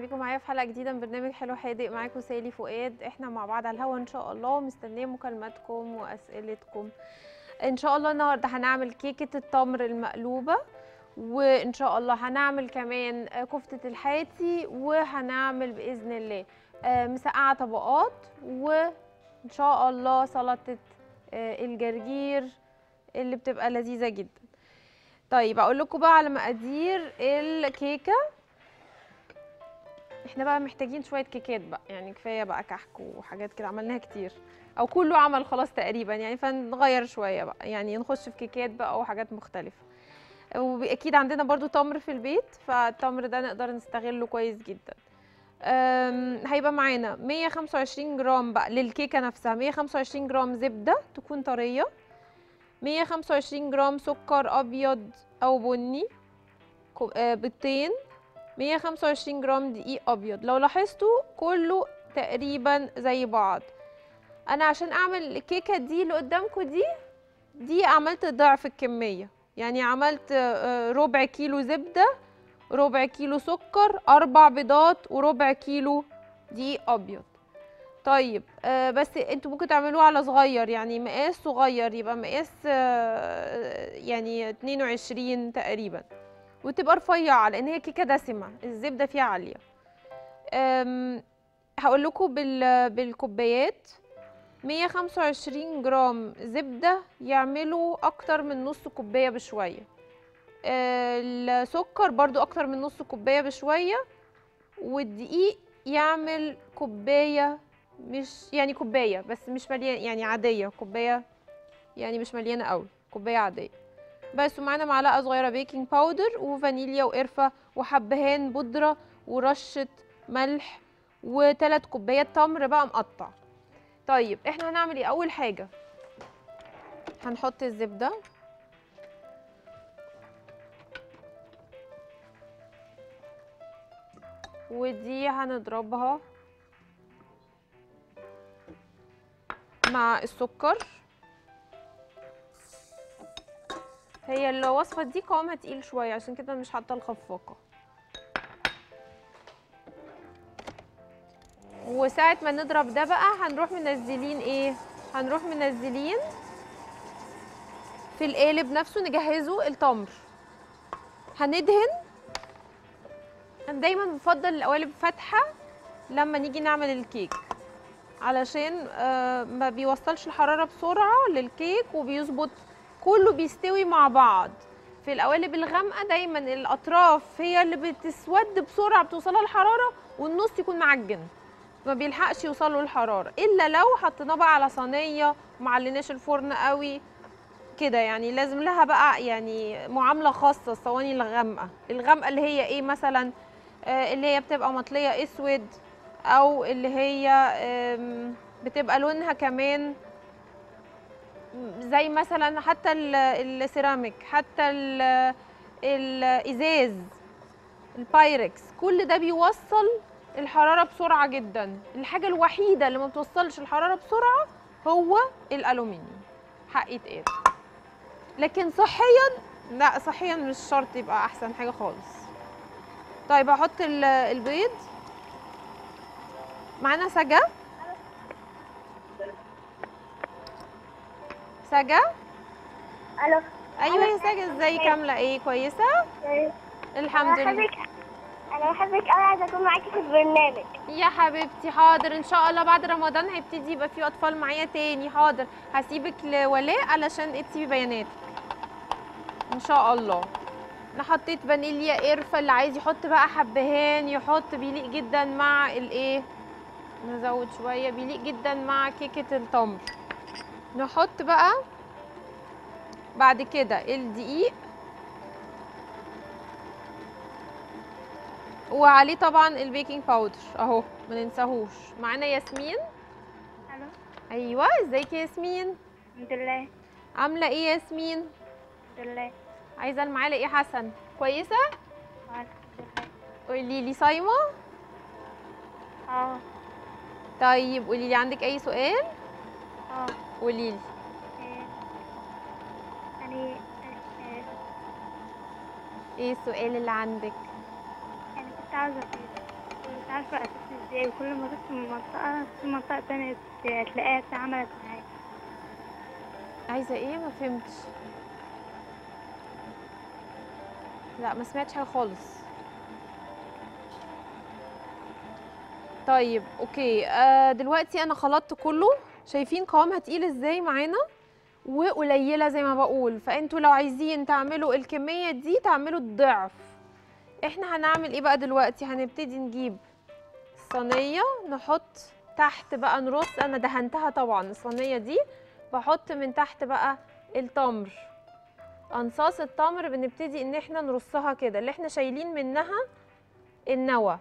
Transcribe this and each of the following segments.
بيكم معايا في حلقه جديده من برنامج حلو حادق معاكم سالي فؤاد احنا مع بعض على الهوا ان شاء الله مستنيه مكالماتكم واسئلتكم ان شاء الله النهارده هنعمل كيكه التمر المقلوبه وان شاء الله هنعمل كمان آه، كفته الحاتي وهنعمل باذن الله آه، مسقعه طبقات وان شاء الله سلطه آه، الجرجير اللي بتبقى لذيذه جدا طيب اقول لكم بقى على مقادير الكيكه احنا بقى محتاجين شويه كيكات بقى يعني كفايه بقى كحك وحاجات كده عملناها كتير او كله عمل خلاص تقريبا يعني فنغير شويه بقى يعني نخش في كيكات بقى وحاجات مختلفه واكيد عندنا برضو تمر في البيت فالتمر ده نقدر نستغله كويس جدا أم، هيبقى معانا 125 جرام بقى للكيكه نفسها 125 جرام زبده تكون طريه 125 جرام سكر ابيض او بني كو- آه، بيضتين 125 جرام دقيق ابيض لو لاحظتوا كله تقريبا زي بعض انا عشان اعمل الكيكه دي اللي قدامكم دي دي عملت ضعف الكميه يعني عملت آه، ربع كيلو زبده ربع كيلو سكر اربع بيضات وربع كيلو دقيق ابيض طيب آه بس انتوا ممكن تعملوه على صغير يعني مقاس صغير يبقى مقاس آه يعني 22 تقريبا وتبقى رفيعه لان هي كيكه دسمه الزبده فيها عاليه أم، هقول لكم بال بالكوبايات 125 جرام زبده يعملوا اكتر من نص كوبايه بشويه آه، السكر برضو اكتر من نص كوبايه بشويه والدقيق يعمل كوبايه مش يعني كوبايه بس مش مليانه يعني عاديه كوبايه يعني مش مليانه قوي كوبايه عاديه بس ومعانا معلقه صغيره بيكنج باودر وفانيليا وقرفه وحبهان بودره ورشه ملح وثلاث كوبايات تمر بقى مقطع طيب احنا هنعمل ايه اول حاجه هنحط الزبده ودي هنضربها مع السكر هي الوصفة دي قوامها تقيل شوية عشان كده مش حاطة الخفاقة وساعة ما نضرب ده بقى هنروح منزلين ايه هنروح منزلين في القالب نفسه نجهزه التمر هندهن انا دايما بفضل القوالب فاتحة لما نيجي نعمل الكيك علشان آه، ما بيوصلش الحرارة بسرعة للكيك وبيظبط كله بيستوي مع بعض في القوالب الغامقة دايما الأطراف هي اللي بتسود بسرعة بتوصلها الحرارة والنص يكون معجن ما بيلحقش يوصله الحرارة إلا لو حطيناه بقى على صينية ومعلناش الفرن قوي كده يعني لازم لها بقى يعني معاملة خاصة الصواني الغامقة الغامقة اللي هي ايه مثلا آه، اللي هي بتبقى مطلية اسود او اللي هي آم، بتبقى لونها كمان زي مثلا حتى ال- السيراميك حتى ال- الازاز البايركس كل ده بيوصل الحراره بسرعه جدا الحاجه الوحيده اللي ما بتوصلش الحراره بسرعه هو الالومنيوم حق يتقال لكن صحيا لا صحيا مش شرط يبقى احسن حاجه خالص طيب هحط ال- البيض معانا سجا سجا الو ايوه يا سجا ازيك عامله ايه كويسه الحمد انا لله بحبك انا بحبك قوي عايزه اكون معاكي في البرنامج يا حبيبتي حاضر ان شاء الله بعد رمضان هيبتدي يبقى في اطفال معايا تاني حاضر هسيبك لولاء علشان تسيبي بياناتك ان شاء الله انا حطيت فانيليا قرفه اللي عايز يحط بقى حبهان يحط بيليق جدا مع الايه نزود شويه بيليق جدا مع كيكه التمر نحط بقى بعد كده الدقيق وعليه طبعا البيكنج باودر اهو ما ننساهوش معانا ياسمين الو ايوه ازيك يا ياسمين الحمد لله عامله ايه يا ياسمين الحمد لله عايزه المعالق ايه حسن كويسه آه، الحمد لله قولي لي صايمه اه طيب قولي لي عندك اي سؤال اه قولي لي آه، يعني آه، ايه السؤال اللي عندك يعني كنت عاوزه أقول مش عارفة أسس ازاي وكل ما أدوس من منطقة في منطقة تانية ت- تلاقيها اتعملت معايا عايزه ايه ما فهمتش لا ما سمعتش حاجه خالص طيب اوكي آه دلوقتي انا خلطت كله شايفين قوامها تقيل ازاي معانا وقليله زي ما بقول فانتوا لو عايزين تعملوا الكميه دي تعملوا الضعف احنا هنعمل ايه بقى دلوقتي هنبتدي نجيب صينيه نحط تحت بقى نرص انا دهنتها طبعا الصينيه دي بحط من تحت بقى التمر انصاص التمر بنبتدي ان احنا نرصها كده اللي احنا شايلين منها النوى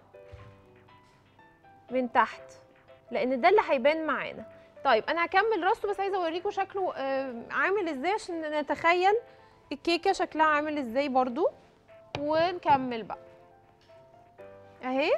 من تحت لان ده اللي هيبان معانا طيب انا هكمل رصه بس عايزه اوريكم شكله آه، عامل ازاي عشان نتخيل الكيكه شكلها عامل ازاي برضو ونكمل بقى اهي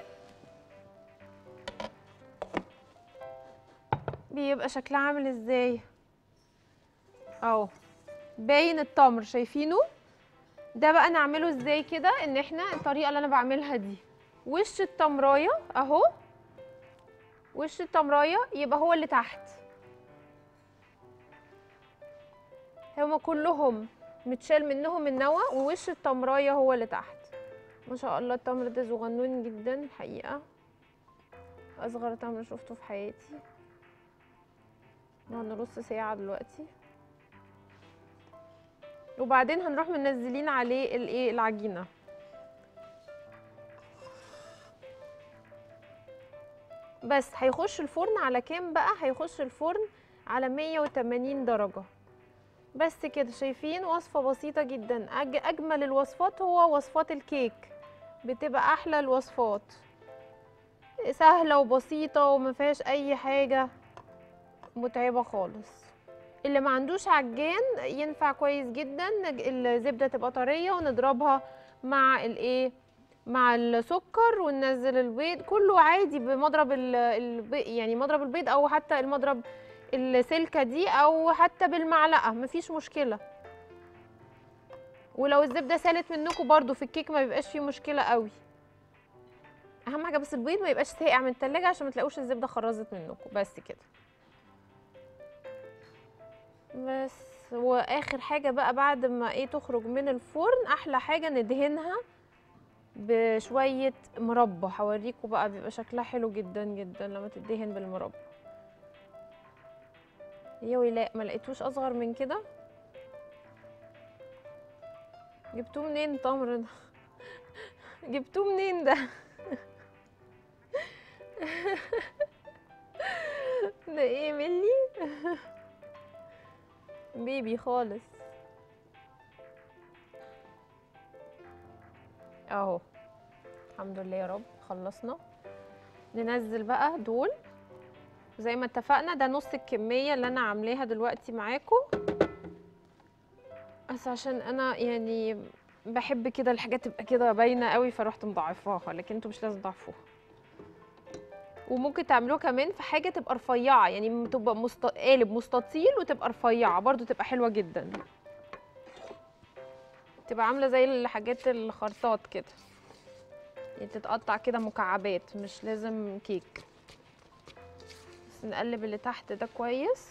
بيبقى شكلها عامل ازاي اهو باين التمر شايفينه ده بقى نعمله ازاي كده ان احنا الطريقه اللي انا بعملها دي وش التمرايه اهو وش التمرايه يبقى هو اللي تحت هما كلهم متشال منهم النوى ووش التمرايه هو اللي تحت ما شاء الله التمر ده صغنون جدا الحقيقه اصغر تمر شفته في حياتي نقعد نص ساعه دلوقتي وبعدين هنروح منزلين عليه الايه العجينه بس هيخش الفرن على كام بقى هيخش الفرن على 180 درجه بس كده شايفين وصفه بسيطه جدا أج اجمل الوصفات هو وصفات الكيك بتبقى احلى الوصفات سهله وبسيطه وما فيهاش اي حاجه متعبه خالص اللي ما عندوش عجان ينفع كويس جدا نج- الزبده تبقى طريه ونضربها مع الايه مع السكر وننزل البيض كله عادي بمضرب ال- البيض يعني مضرب البيض او حتى المضرب السلكه دي او حتى بالمعلقه مفيش مشكله ولو الزبده سالت منكم برضو في الكيك ما بيبقاش فيه مشكله قوي اهم حاجه بس البيض ما يبقاش ساقع من التلاجة عشان ما تلاقوش الزبده خرزت منكم بس كده بس واخر حاجه بقى بعد ما ايه تخرج من الفرن احلى حاجه ندهنها بشويه مربى هوريكم بقى بيبقى شكلها حلو جدا جدا لما تدهن بالمربى يا ويلاء ما لقيتوش اصغر من كده جبتوه منين التمر ده جبتوه منين ده ده ايه ملي بيبي خالص اهو الحمد لله يا رب خلصنا ننزل بقى دول زي ما اتفقنا ده نص الكمية اللي انا عاملاها دلوقتي معاكم بس عشان انا يعني بحب كده الحاجات تبقى كده باينة قوي فروحت مضاعفاها لكن انتوا مش لازم تضعفوها وممكن تعملوها كمان في حاجة تبقى رفيعة يعني تبقى مست... قالب مستطيل وتبقى رفيعة برضو تبقى حلوة جدا تبقى عاملة زي الحاجات الخرطات كده يعني تتقطع كده مكعبات مش لازم كيك بس نقلب اللي تحت ده كويس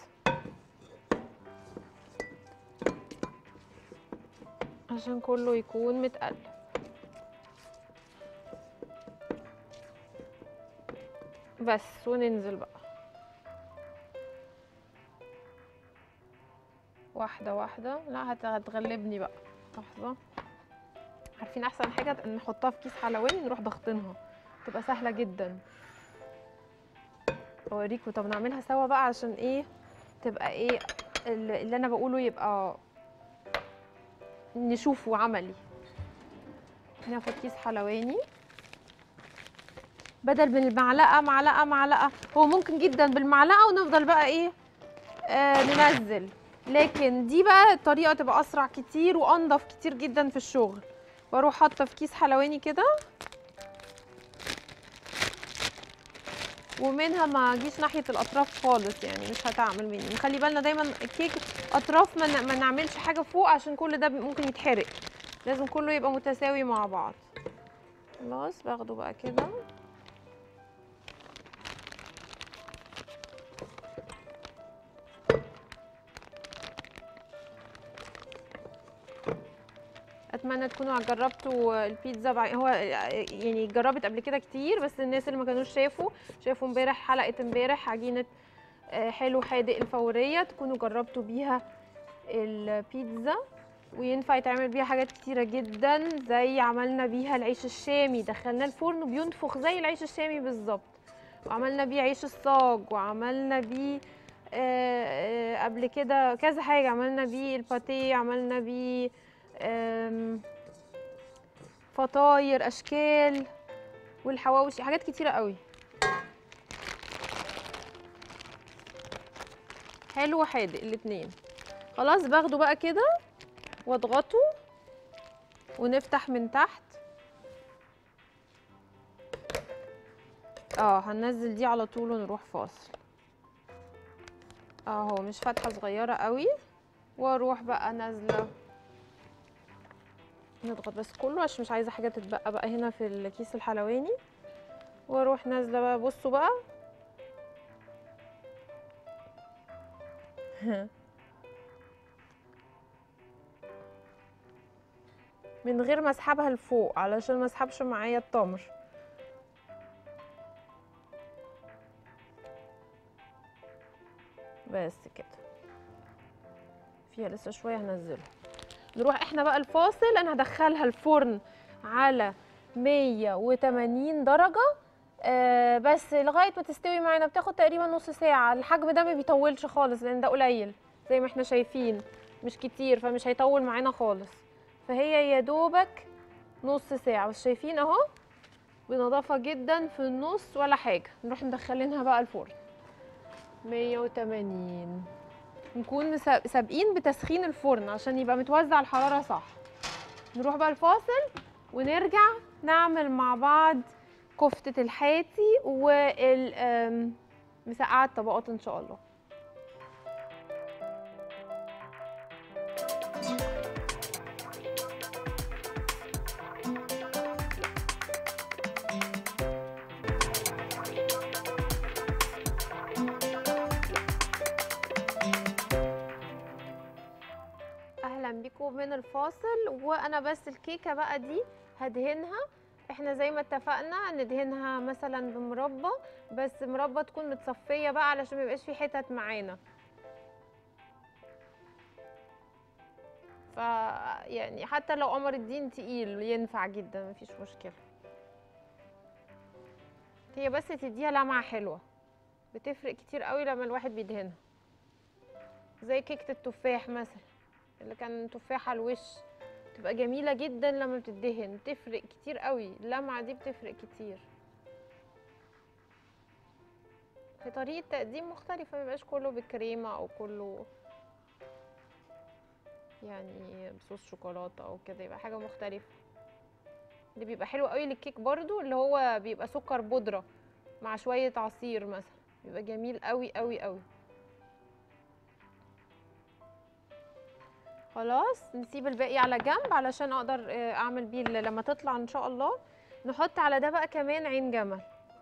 عشان كله يكون متقلب بس وننزل بقى واحدة واحدة لا هت- هتغلبني بقى لحظة عارفين احسن حاجة نحطها في كيس حلواني نروح ضغطينها تبقى سهلة جدا اوريكم طب نعملها سوا بقى عشان ايه تبقى ايه ال- اللي انا بقوله يبقى نشوفه عملي ناخد كيس حلواني بدل من المعلقه معلقه معلقه هو ممكن جدا بالمعلقه ونفضل بقى ايه آه ننزل لكن دي بقى الطريقه تبقى اسرع كتير وانضف كتير جدا في الشغل بروح حاطه في كيس حلواني كده ومنها ما اجيش ناحيه الاطراف خالص يعني مش هتعمل مني نخلي بالنا دايما الكيك اطراف ما, ن- ما نعملش حاجه فوق عشان كل ده ممكن يتحرق لازم كله يبقى متساوي مع بعض خلاص باخده بقى كده اتمنى تكونوا جربتوا البيتزا بع... هو يعني اتجربت قبل كده كتير بس الناس اللي ما كانوش شافوا شافوا امبارح حلقه امبارح عجينه آه، حلو حادق الفوريه تكونوا جربتوا بيها البيتزا وينفع يتعمل بيها حاجات كتيره جدا زي عملنا بيها العيش الشامي دخلناه الفرن وبينفخ زي العيش الشامي بالظبط وعملنا بيه عيش الصاج وعملنا بيه آه، آه، قبل كده كذا حاجه عملنا بيه الباتيه عملنا بيه آم، فطاير اشكال والحواوشي حاجات كتيره قوي حلو وحادق الاتنين خلاص باخده بقى كده واضغطه ونفتح من تحت اه هننزل دي على طول ونروح فاصل اهو مش فتحه صغيره قوي واروح بقى نازله نضغط بس كله عشان مش عايزه حاجه تتبقى بقى هنا في الكيس الحلواني واروح نازله بقى بصوا بقى من غير ما اسحبها لفوق علشان ما اسحبش معايا التمر بس كده فيها لسه شويه هنزلها نروح احنا بقى الفاصل انا هدخلها الفرن على 180 درجه آه بس لغايه ما تستوي معانا بتاخد تقريبا نص ساعه الحجم ده ما بيطولش خالص لان ده قليل زي ما احنا شايفين مش كتير فمش هيطول معانا خالص فهي يا دوبك نص ساعه بس شايفين اهو بنظافه جدا في النص ولا حاجه نروح مدخلينها بقى الفرن 180 نكون مسا- سابقين بتسخين الفرن عشان يبقى متوزع الحراره صح نروح بقى الفاصل ونرجع نعمل مع بعض كفتة الحاتي وال آم، مسقعة طبقات ان شاء الله اهلا بيكم من الفاصل وانا بس الكيكه بقى دي هدهنها احنا زي ما اتفقنا ندهنها مثلا بمربى بس مربى تكون متصفيه بقى علشان ما يبقاش في حتت معانا ف يعني حتى لو قمر الدين تقيل ينفع جدا مفيش مشكله هي بس تديها لمعه حلوه بتفرق كتير قوي لما الواحد بيدهنها زي كيكه التفاح مثلا اللي كان تفاح على الوش تبقى جميله جدا لما بتدهن تفرق كتير قوي اللمعه دي بتفرق كتير في طريقه تقديم مختلفه ميبقاش كله بالكريمه او كله يعني بصوص شوكولاته او كده يبقى حاجه مختلفه اللي بيبقى حلو قوي للكيك برضو اللي هو بيبقى سكر بودره مع شويه عصير مثلا بيبقى جميل قوي قوي قوي خلاص نسيب الباقي على جنب علشان اقدر آه، اعمل بيه ال- لما تطلع ان شاء الله نحط على ده بقى كمان عين جمل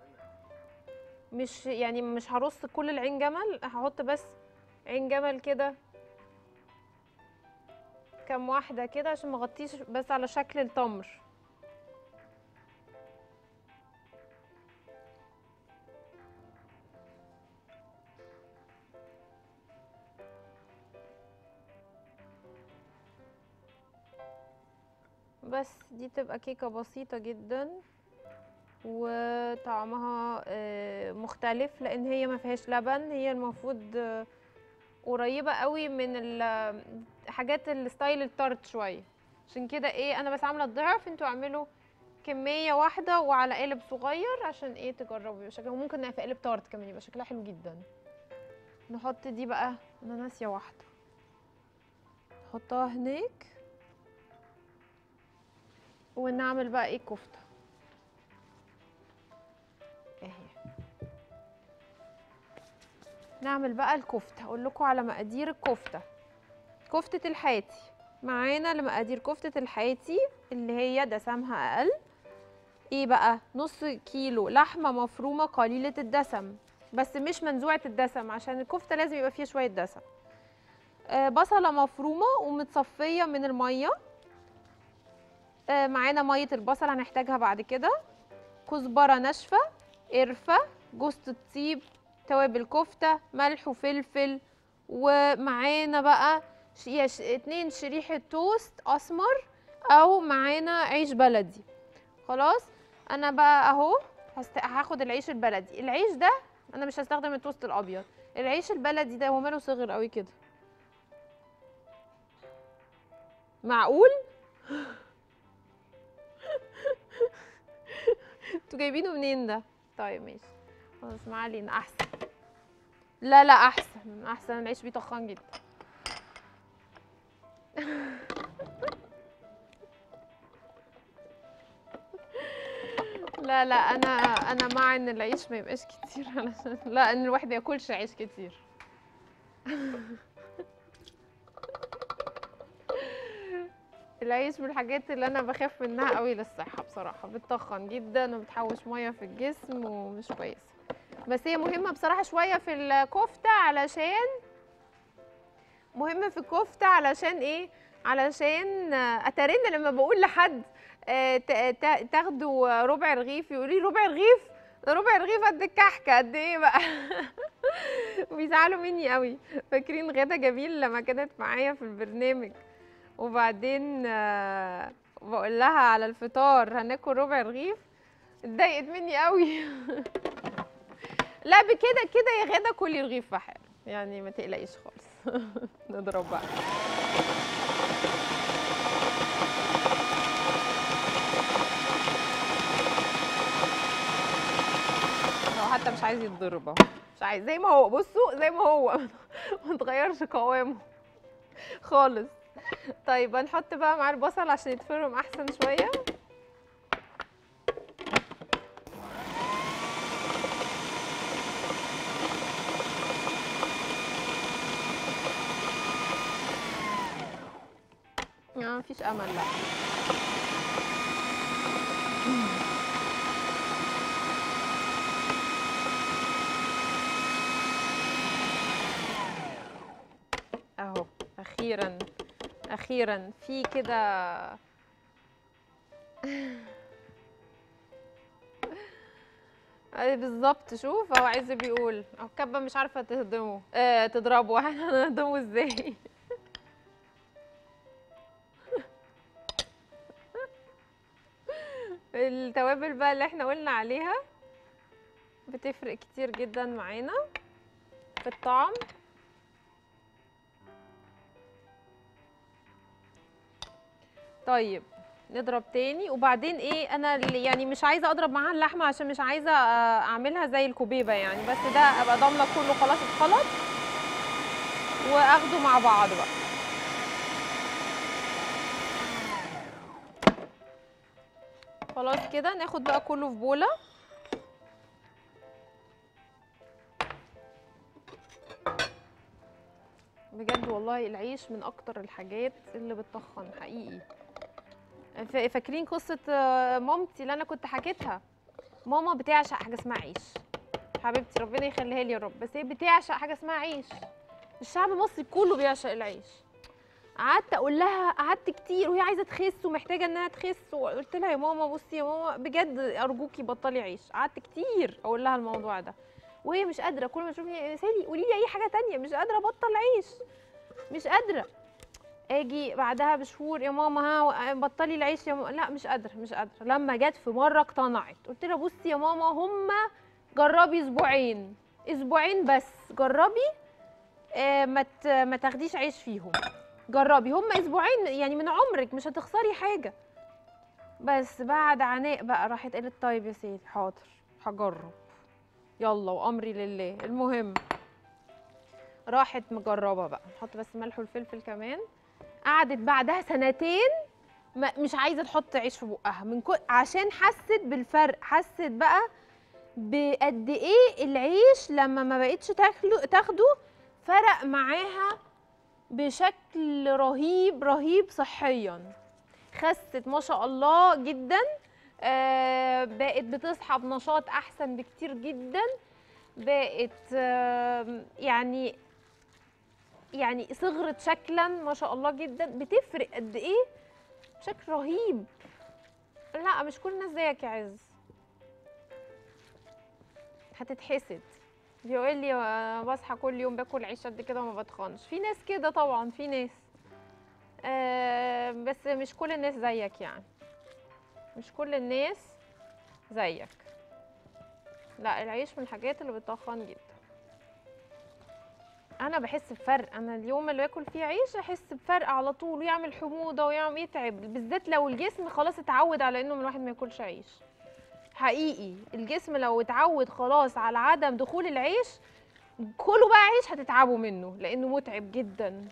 مش يعني مش هرص كل العين جمل هحط بس عين جمل كده كام واحدة كده عشان ما اغطيش بس على شكل التمر بس دي تبقى كيكة بسيطة جدا وطعمها آه، مختلف لان هي ما فيهاش لبن هي المفروض آه، قريبة قوي من ال- حاجات الستايل التارت شوية عشان كده ايه انا بس عاملة الضعف انتوا اعملوا كمية واحدة وعلى قالب صغير عشان ايه تجربوا يبقى شكلها ممكن نعمل في قالب تارت كمان يبقى شكلها حلو جدا نحط دي بقى انا ناسية واحدة نحطها هناك ونعمل بقى ايه كفتة اهي نعمل بقى الكفتة اقول لكم على مقادير الكفتة كفتة الحاتي معانا لمقادير كفتة الحاتي اللي هي دسمها اقل ايه بقى نص كيلو لحمة مفرومة قليلة الدسم بس مش منزوعة الدسم عشان الكفتة لازم يبقى فيها شوية دسم آه بصلة مفرومة ومتصفية من المية آه، معانا ميه البصل هنحتاجها بعد كده كزبره ناشفه قرفه جوز الطيب توابل كفته ملح وفلفل ومعانا بقى ش- يا ش- اتنين شريحه توست اسمر او معانا عيش بلدي خلاص انا بقى اهو هست... هاخد العيش البلدي العيش ده انا مش هستخدم التوست الابيض العيش البلدي ده هو ماله صغر قوي كده معقول انتوا جايبينه منين ده طيب ماشي خلاص ما علينا احسن لا لا احسن احسن العيش بيطخن جدا لا لا انا انا مع ان العيش ما يبقاش كتير علشان لا ان الواحد ما ياكلش عيش كتير العيش من الحاجات اللي انا بخاف منها قوي للصحه بصراحه بتطخن جدا وبتحوش ميه في الجسم ومش كويسه بس هي مهمه بصراحه شويه في الكفته علشان مهمه في الكفته علشان ايه علشان آه، اترن لما بقول لحد آه، ت- ت- تاخدوا ربع رغيف يقول لي ربع رغيف ده ربع رغيف قد الكحكه قد ايه بقى بيزعلوا مني قوي فاكرين غدا جميل لما كانت معايا في البرنامج وبعدين آه، بقول لها على الفطار هناكل ربع رغيف اتضايقت مني قوي لا بكده كده يا غدا كلي رغيف في حاله يعني ما تقلقيش خالص نضرب بقى هو حتى مش عايز يتضرب اهو مش عايز زي ما هو بصوا زي ما هو ما تغيرش قوامه خالص طيب هنحط بقى مع البصل عشان يتفرم احسن شويه اه مفيش امل لا اهو اخيرا اخيرا في كده أي بالظبط شوف هو عايز بيقول اهو الكبه مش عارفه تهضمه آه تضربه احنا هنهضمه ازاي التوابل بقى اللي احنا قلنا عليها بتفرق كتير جدا معانا في الطعم طيب نضرب تاني وبعدين ايه انا اللي يعني مش عايزه اضرب معاها اللحمه عشان مش عايزه آه، اعملها زي الكوبيبه يعني بس ده ابقى ضامنه كله خلاص اتخلط واخده مع بعض بقى خلاص كده ناخد بقى كله في بوله بجد والله العيش من اكتر الحاجات اللي بتطخن حقيقي ف- فاكرين قصه آه، مامتي اللي انا كنت حكيتها ماما بتعشق حاجه اسمها عيش حبيبتي ربنا يخليها لي يا رب بس هي بتعشق حاجه اسمها عيش الشعب المصري كله بيعشق العيش قعدت اقول لها قعدت كتير وهي عايزه تخس ومحتاجه انها تخس وقلت لها يا ماما بصي يا ماما بجد ارجوكي بطلي عيش قعدت كتير اقول لها الموضوع ده وهي مش قادره كل ما تشوفني يا سالي قولي لي اي حاجه تانية مش قادره ابطل عيش مش قادره اجي بعدها بشهور يا ماما ها بطلي العيش يا ماما لا مش قادره مش قادره لما جت في مره اقتنعت قلت لها بصي يا ماما هما جربي اسبوعين اسبوعين بس جربي آه ما ت- ما تاخديش عيش فيهم جربي هما اسبوعين يعني من عمرك مش هتخسري حاجه بس بعد عناء بقى راحت قالت طيب يا سيدي حاضر هجرب يلا وامري لله المهم راحت مجربه بقى نحط بس ملح والفلفل كمان قعدت بعدها سنتين ما مش عايزه تحط عيش في بقها من كل عشان حست بالفرق حست بقى بقد ايه العيش لما ما بقتش تاكله تاخده فرق معاها بشكل رهيب رهيب صحيا خست ما شاء الله جدا آه بقت بتصحى بنشاط احسن بكتير جدا بقت آه يعني يعني صغرت شكلا ما شاء الله جدا بتفرق قد ايه بشكل رهيب لا مش كل الناس زيك يا عز هتتحسد بيقول لي آه، بصحى كل يوم باكل عيش قد كده وما بتخنش في ناس كده طبعا في ناس آه بس مش كل الناس زيك يعني مش كل الناس زيك لا العيش من الحاجات اللي بتخن جدا انا بحس بفرق انا اليوم اللي باكل فيه عيش احس بفرق على طول ويعمل حموضه ويعمل يتعب بالذات لو الجسم خلاص اتعود على انه من الواحد ما ياكلش عيش حقيقي الجسم لو اتعود خلاص على عدم دخول العيش كلوا بقى عيش هتتعبوا منه لانه متعب جدا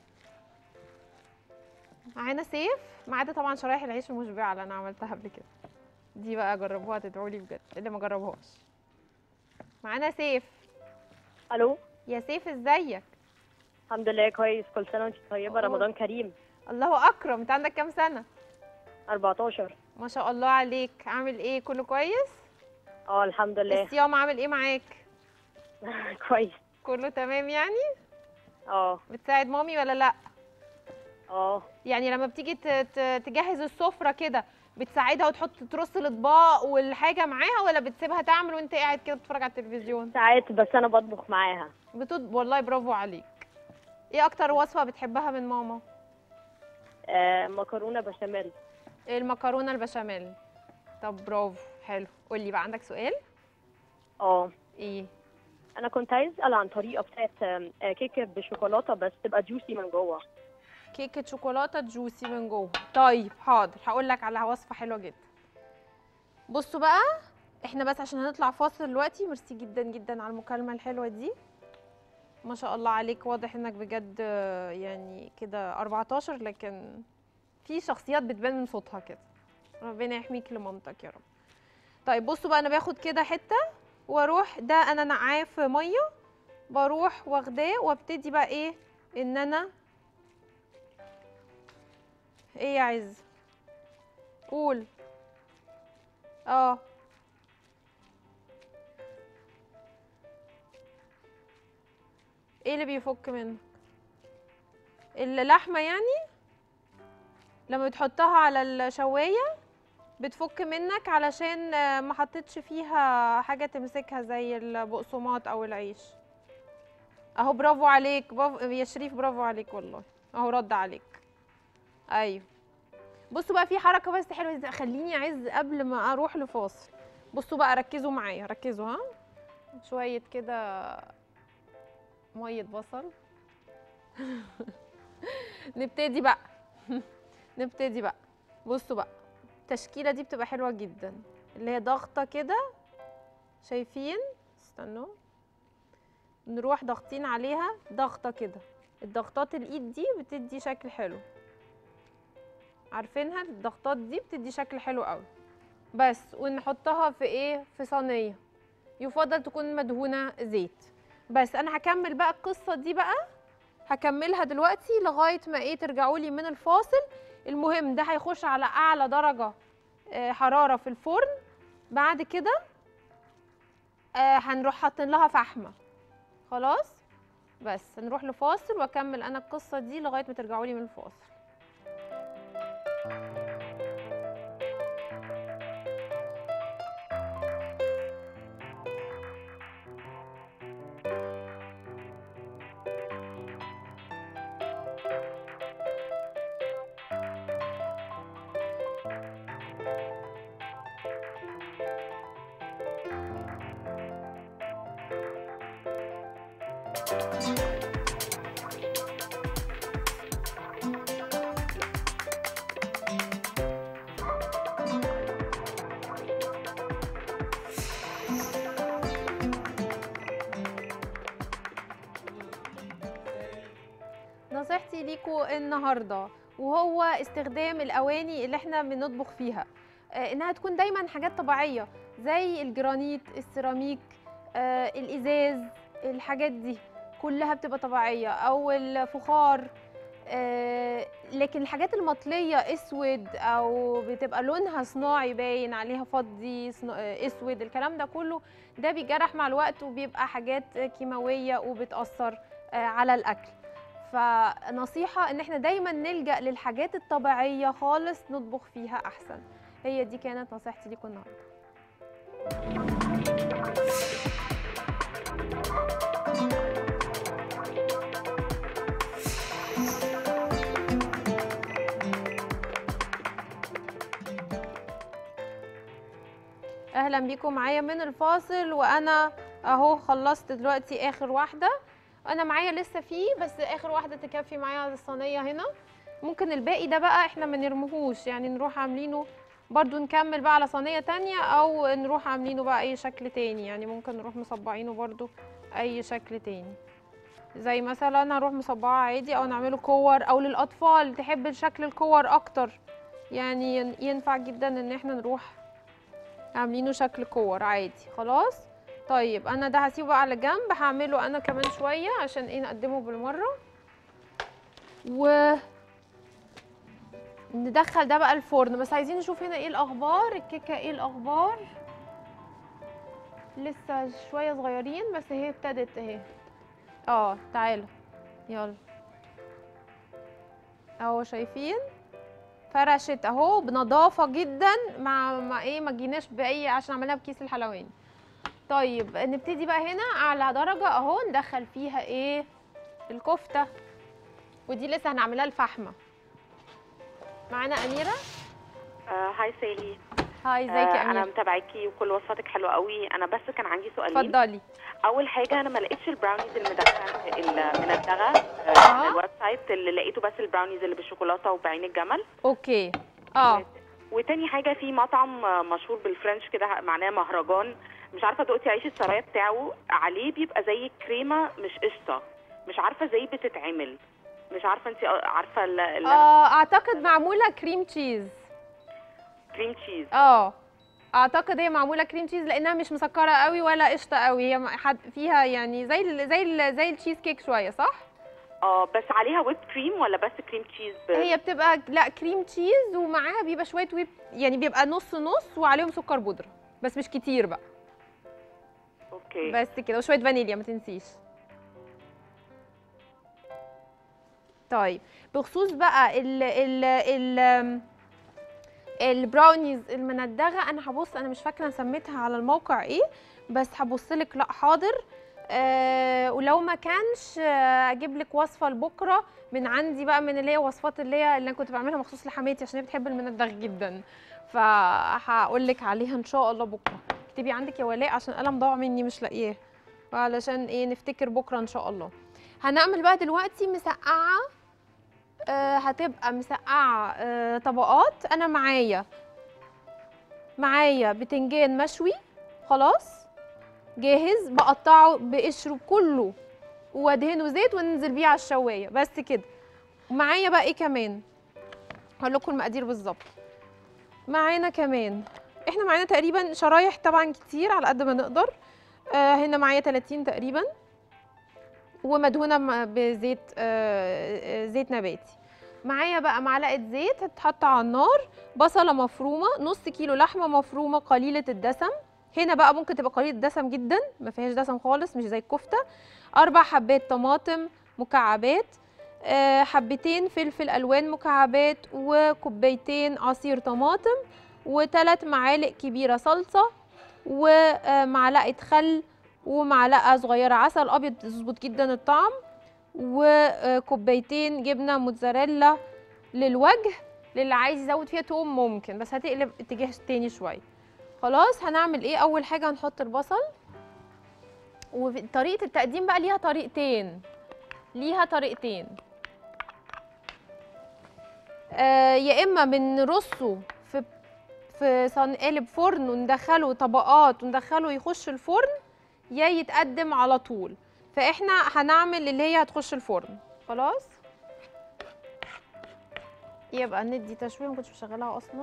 معانا سيف ما عدا طبعا شرايح العيش المشبعه اللي انا عملتها قبل كده دي بقى جربوها تدعوا لي بجد اللي ما جربوهاش معانا سيف الو يا سيف ازيك الحمد لله كويس كل سنه وانت طيبه أوه. رمضان كريم الله اكرم انت عندك كام سنه 14 ما شاء الله عليك عامل ايه كله كويس اه الحمد لله الصيام عامل ايه معاك كويس كله تمام يعني اه بتساعد مامي ولا لا اه يعني لما بتيجي ت- ت- تجهز السفره كده بتساعدها وتحط ترص الاطباق والحاجه معاها ولا بتسيبها تعمل وانت قاعد كده بتتفرج على التلفزيون ساعات بس انا بطبخ معاها بتط... والله برافو عليك ايه اكتر وصفه بتحبها من ماما آه مكرونه بشاميل المكرونه البشاميل طب برافو حلو قولي بقى عندك سؤال اه ايه انا كنت عايز اسال عن طريقه بتاعت آم، آه، كيكه بالشوكولاته بس تبقى جوسي من جوه كيكه شوكولاته جوسي من جوه طيب حاضر هقول لك على وصفه حلوه جدا بصوا بقى احنا بس عشان هنطلع فاصل دلوقتي ميرسي جدا جدا على المكالمه الحلوه دي ما شاء الله عليك واضح انك بجد آه، يعني كده 14 لكن في شخصيات بتبان من صوتها كده ربنا يحميك لمامتك يا رب طيب بصوا بقى انا باخد كده حته واروح ده انا نقعاه في ميه بروح واخداه وابتدي بقى ايه ان انا ايه يا عز قول اه ايه اللي بيفك منك اللحمه يعني لما بتحطها على الشوايه بتفك منك علشان آه، ما حطيتش فيها حاجه تمسكها زي البقسماط او العيش اهو برافو عليك برافو يا شريف برافو عليك والله اهو رد عليك ايوه بصوا بقى في حركه بس حلوه دي، خليني اعز قبل ما اروح لفاصل بصوا بقى ركزوا معايا ركزوا ها شويه كده ميه بصل نبتدي بقى نبتدي بقى بصوا بقى التشكيله دي بتبقى حلوه جدا اللي هي ضغطه كده شايفين استنوا نروح ضاغطين عليها ضغطه كده الضغطات الايد دي بتدي شكل حلو عارفينها الضغطات دي بتدي شكل حلو قوي بس ونحطها في ايه في صينيه يفضل تكون مدهونه زيت بس انا هكمل بقى القصه دي بقى هكملها دلوقتي لغايه ما ايه ترجعوا لي من الفاصل المهم ده هيخش على اعلى درجه آه، حراره في الفرن بعد كده آه، هنروح حاطين لها فحمه خلاص بس نروح لفاصل واكمل انا القصه دي لغايه ما ترجعوا لي من الفاصل نصيحتي ليكم النهارده وهو استخدام الاواني اللي احنا بنطبخ فيها آه، انها تكون دايما حاجات طبيعيه زي الجرانيت السيراميك آه، الازاز الحاجات دي كلها بتبقى طبيعيه او الفخار آه، لكن الحاجات المطليه اسود او بتبقى لونها صناعي باين عليها فضي صنا- آه، اسود الكلام ده كله ده بيجرح مع الوقت وبيبقى حاجات كيماويه وبتاثر آه، على الاكل فنصيحه ان احنا دايما نلجا للحاجات الطبيعيه خالص نطبخ فيها احسن هي دي كانت نصيحتي ليكم النهارده اهلا بيكم معايا من الفاصل وانا اهو خلصت دلوقتي اخر واحده انا معايا لسه فيه بس اخر واحده تكفي معايا الصينيه هنا ممكن الباقي ده بقى احنا ما نرميهوش يعني نروح عاملينه برضو نكمل بقى على صينيه تانية او نروح عاملينه بقى اي شكل تاني يعني ممكن نروح مصبعينه برضو اي شكل تاني زي مثلا هروح مصبعه عادي او نعمله كور او للاطفال تحب شكل الكور اكتر يعني ينفع جدا ان احنا نروح عاملينه شكل كور عادي خلاص طيب انا ده هسيبه بقى على جنب هعمله انا كمان شويه عشان ايه نقدمه بالمره و ندخل ده بقى الفرن بس عايزين نشوف هنا ايه الاخبار الكيكه ايه الاخبار لسه شويه صغيرين بس هي ابتدت اهي اه تعالوا يلا اهو شايفين فرشت اهو بنظافه جدا مع ما ايه ما جيناش باي عشان عملناها بكيس الحلواني طيب نبتدي بقى هنا على درجه اهو ندخل فيها ايه الكفته ودي لسه هنعملها الفحمه معانا اميره آه، هاي سالي هاي ازيك آه، يا انا اميره متابعاكي وكل وصفاتك حلوه قوي انا بس كان عندي سؤالين اتفضلي اول حاجه انا ما لقيتش البراونيز المدخن المندغه آه. آه. من الويب سايت اللي لقيته بس البراونيز اللي بالشوكولاته وبعين الجمل اوكي اه وتاني حاجه في مطعم آه، مشهور بالفرنش كده معناه مهرجان مش عارفه دقتي عيش السرايا بتاعه عليه بيبقى زي كريمه مش قشطه مش عارفه ازاي بتتعمل مش عارفه انت عارفه ال- ال- اه اعتقد معموله كريم تشيز كريم تشيز اه اعتقد هي معموله كريم تشيز لانها مش مسكره قوي ولا قشطه قوي هي م- حد- فيها يعني زي ال زي ال زي التشيز كيك شويه صح اه بس عليها ويب كريم ولا بس كريم تشيز ب- هي بتبقى لا كريم تشيز ومعاها بيبقى شويه ويب يعني بيبقى نص نص وعليهم سكر بودره بس مش كتير بقى اوكي بس كده وشويه فانيليا ما تنسيش طيب بخصوص بقى ال ال ال البراونيز المندغه انا هبص انا مش فاكره أنا سميتها على الموقع ايه بس هبص لك لا حاضر آه ولو ما كانش آه، اجيب لك وصفه لبكره من عندي بقى من اللي هي وصفات اللي هي اللي انا كنت بعملها مخصوص لحماتي عشان هي بتحب المندغ جدا فهقول لك عليها ان شاء الله بكره اكتبي عندك يا ولاء عشان القلم ضاع مني مش لاقياه علشان ايه نفتكر بكره ان شاء الله هنعمل بقى دلوقتي مسقعه آه هتبقى مسقعه آه طبقات انا معايا معايا بتنجان مشوي خلاص جاهز بقطعه بقشره كله وادهنه زيت وننزل بيه على الشوايه بس كده ومعايا بقى ايه كمان هقول لكم المقادير بالظبط معانا كمان احنا معانا تقريبا شرايح طبعا كتير على قد ما نقدر آه هنا معايا 30 تقريبا ومدهونه م- بزيت آه آه، زيت نباتي معايا بقى معلقه زيت هتتحط على النار بصله مفرومه نص كيلو لحمه مفرومه قليله الدسم هنا بقى ممكن تبقى قليله الدسم جدا ما فيهاش دسم خالص مش زي الكفته اربع حبات طماطم مكعبات آه، حبتين فلفل الوان مكعبات وكوبايتين عصير طماطم وثلاث معالق كبيره صلصه ومعلقه خل ومعلقه صغيره عسل ابيض تظبط جدا الطعم وكوبايتين جبنه موتزاريلا للوجه للي عايز يزود فيها توم ممكن بس هتقلب اتجاه تاني شويه خلاص هنعمل ايه اول حاجه هنحط البصل وطريقه التقديم بقى ليها طريقتين ليها طريقتين آه يا اما بنرصه في في صن- قالب فرن وندخله طبقات وندخله يخش الفرن يا يتقدم على طول فاحنا هنعمل اللي هي هتخش الفرن خلاص يبقى ندي تشويه ما كنتش مشغلها اصلا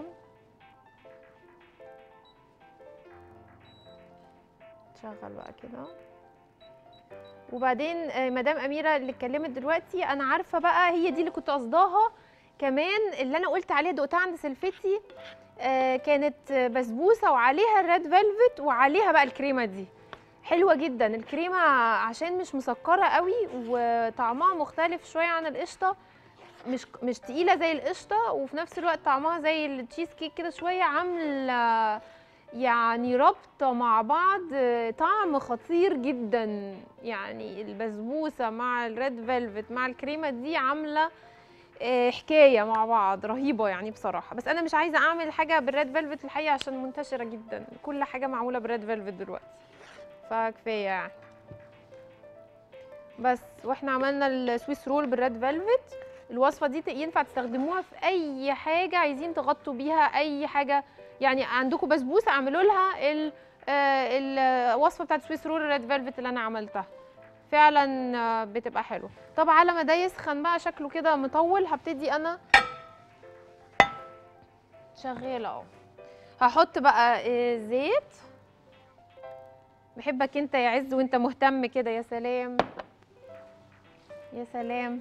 شغل بقى كده وبعدين آه، مدام اميره اللي اتكلمت دلوقتي انا عارفه بقى هي دي اللي كنت قصداها كمان اللي انا قلت عليها دقتها عند سلفتي آه، كانت آه، بسبوسه وعليها الريد فيلفت وعليها بقى الكريمه دي حلوه جدا الكريمه عشان مش مسكره قوي وطعمها مختلف شويه عن القشطه مش مش تقيله زي القشطه وفي نفس الوقت طعمها زي التشيز كيك كده شويه عامله يعني رابطه مع بعض طعم خطير جدا يعني البسبوسه مع الريد فيلفت مع الكريمه دي عامله آه، حكايه مع بعض رهيبه يعني بصراحه بس انا مش عايزه اعمل حاجه بالريد فيلفت الحقيقه عشان منتشره جدا كل حاجه معموله بالريد فيلفت دلوقتي فكفايه يعني بس واحنا عملنا السويس رول بالريد فيلفت الوصفه دي ينفع تستخدموها في اي حاجه عايزين تغطوا بيها اي حاجه يعني عندكم بسبوسه اعملوا لها ال- آه، الوصفه بتاعت سويس رول الريد فيلفت اللي انا عملتها فعلا آه، بتبقى حلوه طب على ما ده يسخن بقى شكله كده مطول هبتدي انا شغاله اهو هحط بقى آه، زيت بحبك انت يا عز وانت مهتم كده يا سلام يا سلام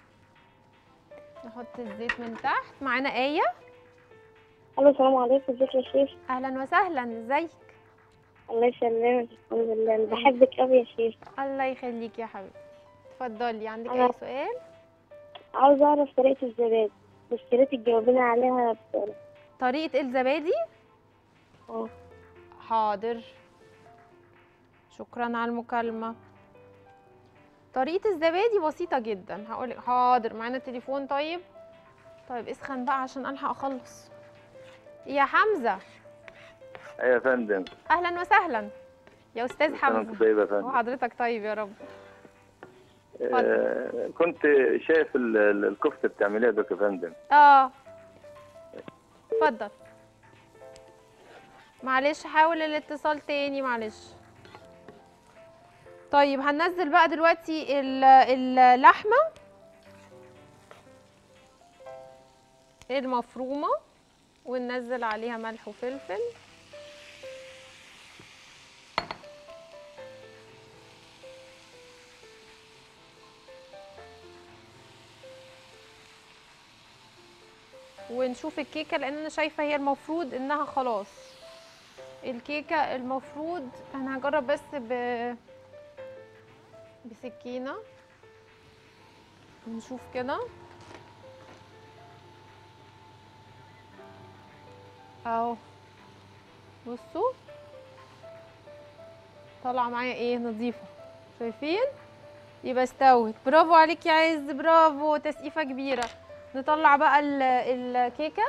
نحط الزيت من تحت معانا آية الو السلام عليكم ازيك يا شيف أهلا وسهلا ازيك الله يسلمك الحمد لله أنا بحبك قوي يا شيف الله يخليك يا حبيبتي اتفضلي عندك أنا- أي سؤال عاوز اعرف طريقة الزبادي بس يا ريت تجاوبيني عليها بسرعة طريقة الزبادي اه حاضر شكرا على المكالمة طريقة الزبادي بسيطة جدا هقولك حاضر معانا تليفون طيب طيب اسخن بقى عشان ألحق أخلص يا حمزة ايوه يا فندم أهلا وسهلا يا أستاذ كل سنة وانت حمزة طيب يا فندم وحضرتك طيب يا رب آه كنت شايف ال- ال- الكفته بتعمليها دوك يا فندم اه اتفضل معلش حاول الاتصال تاني معلش طيب هننزل بقى دلوقتي ال- اللحمة المفرومة وننزل عليها ملح وفلفل ونشوف الكيكه لان انا شايفه هي المفروض انها خلاص الكيكه المفروض انا هجرب بس ب بسكينه نشوف كده اهو بصوا طالعه معايا ايه نظيفه شايفين يبقى استوت برافو عليك يا عز برافو تسقيفه كبيره نطلع بقى ال- الكيكه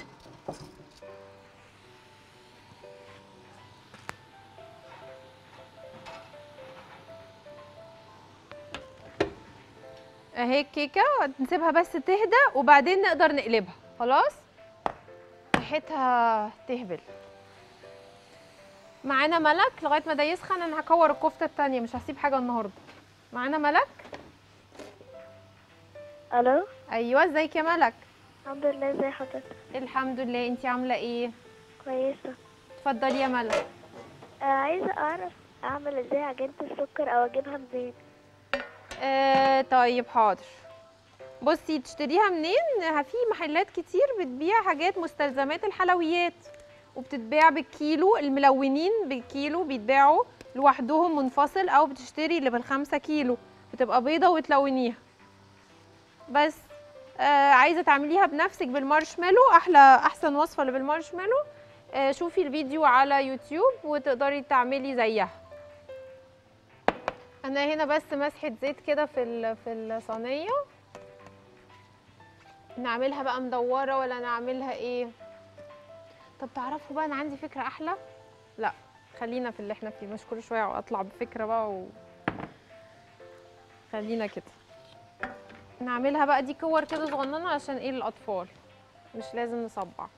اهي الكيكه نسيبها بس تهدى وبعدين نقدر نقلبها خلاص ريحتها تهبل معانا ملك لغايه ما ده يسخن انا هكور الكفته التانية مش هسيب حاجه النهارده معانا ملك الو ايوه ازيك يا ملك الحمد لله ازي حضرتك الحمد لله انتي عامله ايه كويسة اتفضلي يا ملك آه عايزة اعرف اعمل ازاي عجينة السكر او اجيبها منين آه طيب حاضر بصي تشتريها منين ها في محلات كتير بتبيع حاجات مستلزمات الحلويات وبتتباع بالكيلو الملونين بالكيلو بيتباعوا لوحدهم منفصل او بتشتري اللي بالخمسة كيلو بتبقى بيضة وتلونيها بس آه عايزه تعمليها بنفسك بالمارشميلو احلى احسن وصفه اللي بالمارشميلو آه شوفي الفيديو على يوتيوب وتقدري تعملي زيها انا هنا بس مسحه زيت كده في ال- في الصينيه نعملها بقى مدوره ولا نعملها ايه طب تعرفوا بقى انا عندي فكره احلى لا خلينا في اللي احنا فيه مش كل شويه واطلع بفكره بقى و... خلينا كده نعملها بقى دي كور كده صغننه عشان ايه للاطفال مش لازم نصبع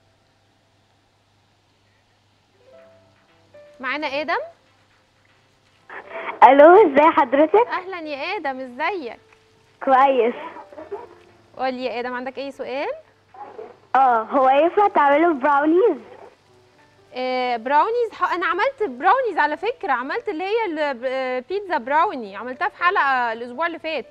معانا ادم الو ازي حضرتك اهلا يا ادم ازيك كويس قولي يا ادم عندك اي سؤال اه هو ينفع تعملوا براونيز آه براونيز ح- انا عملت براونيز على فكره عملت اللي هي ال- آه، بيتزا براوني عملتها في حلقه الاسبوع اللي فات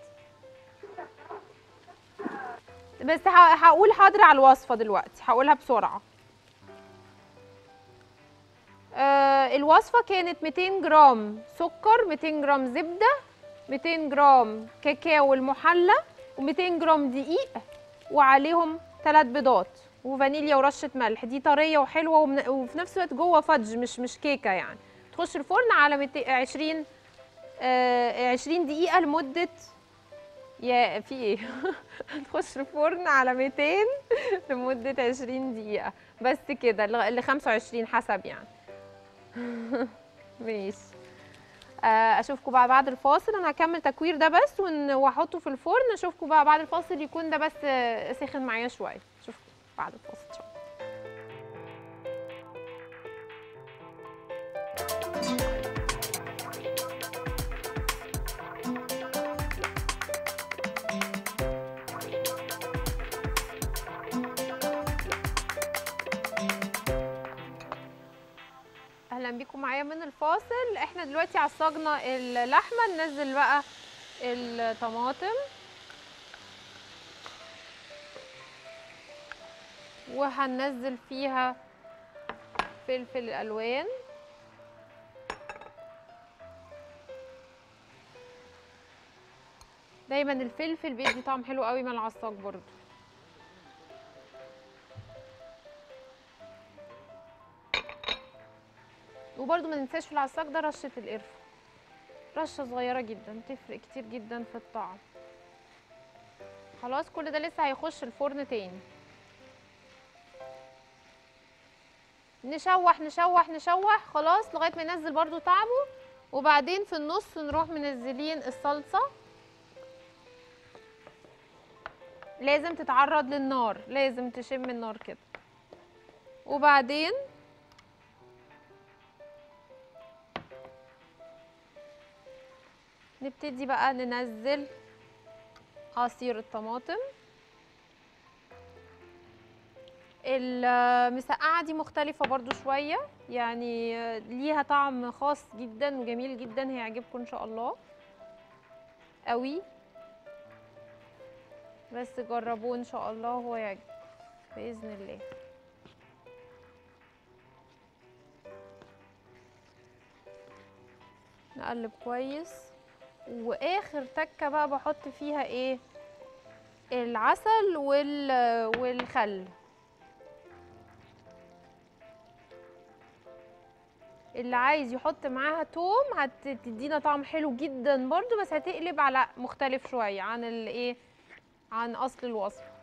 بس ه- هقول حاضر على الوصفه دلوقتي هقولها بسرعه آه الوصفه كانت 200 جرام سكر 200 جرام زبده 200 جرام كاكاو المحلى و200 جرام دقيق وعليهم ثلاث بيضات وفانيليا ورشه ملح دي طريه وحلوه ومن- وفي نفس الوقت جوه فudge مش مش كيكه يعني تخش الفرن على 200 20 آه 20 دقيقه لمده يا في ايه تخش الفرن على 200 لمده 20 دقيقه بس كده ل 25 حسب يعني ماشي آه، اشوفكم بقى بعد الفاصل انا هكمل تكوير ده بس ون- واحطه في الفرن اشوفكم بقى بعد الفاصل يكون ده بس آه، سخن معايا شويه اشوفكم بعد الفاصل ان شاء الله اهلا بيكم معايا من الفاصل احنا دلوقتي عصجنا اللحمه ننزل بقى الطماطم وهننزل فيها فلفل الوان دايما الفلفل بيدي طعم حلو قوي مع العصاج برضو وبرده ما ننساش في العصاج ده رشه القرفه رشه صغيره جدا تفرق كتير جدا في الطعم خلاص كل ده لسه هيخش الفرن تاني نشوح نشوح نشوح خلاص لغايه ما ينزل برده طعمه وبعدين في النص نروح منزلين الصلصه لازم تتعرض للنار لازم تشم النار كده وبعدين نبتدي بقى ننزل عصير الطماطم المسقعة دي مختلفة برضو شوية يعني ليها طعم خاص جدا وجميل جدا هيعجبكم ان شاء الله قوي بس جربوه ان شاء الله هو يعجب بإذن الله نقلب كويس واخر تكه بقى بحط فيها ايه العسل وال والخل اللي عايز يحط معاها توم هتدينا طعم حلو جدا برضو بس هتقلب على مختلف شويه عن الايه عن اصل الوصفه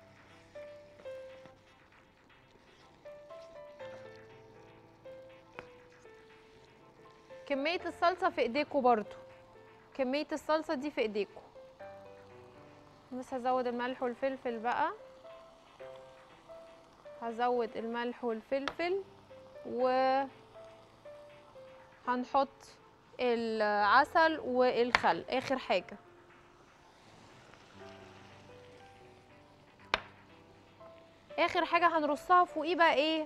كميه الصلصه في ايديكم برضو كمية الصلصة دي في ايديكم بس هزود الملح والفلفل بقى هزود الملح والفلفل و هنحط العسل والخل اخر حاجة اخر حاجة هنرصها فوقيه بقى ايه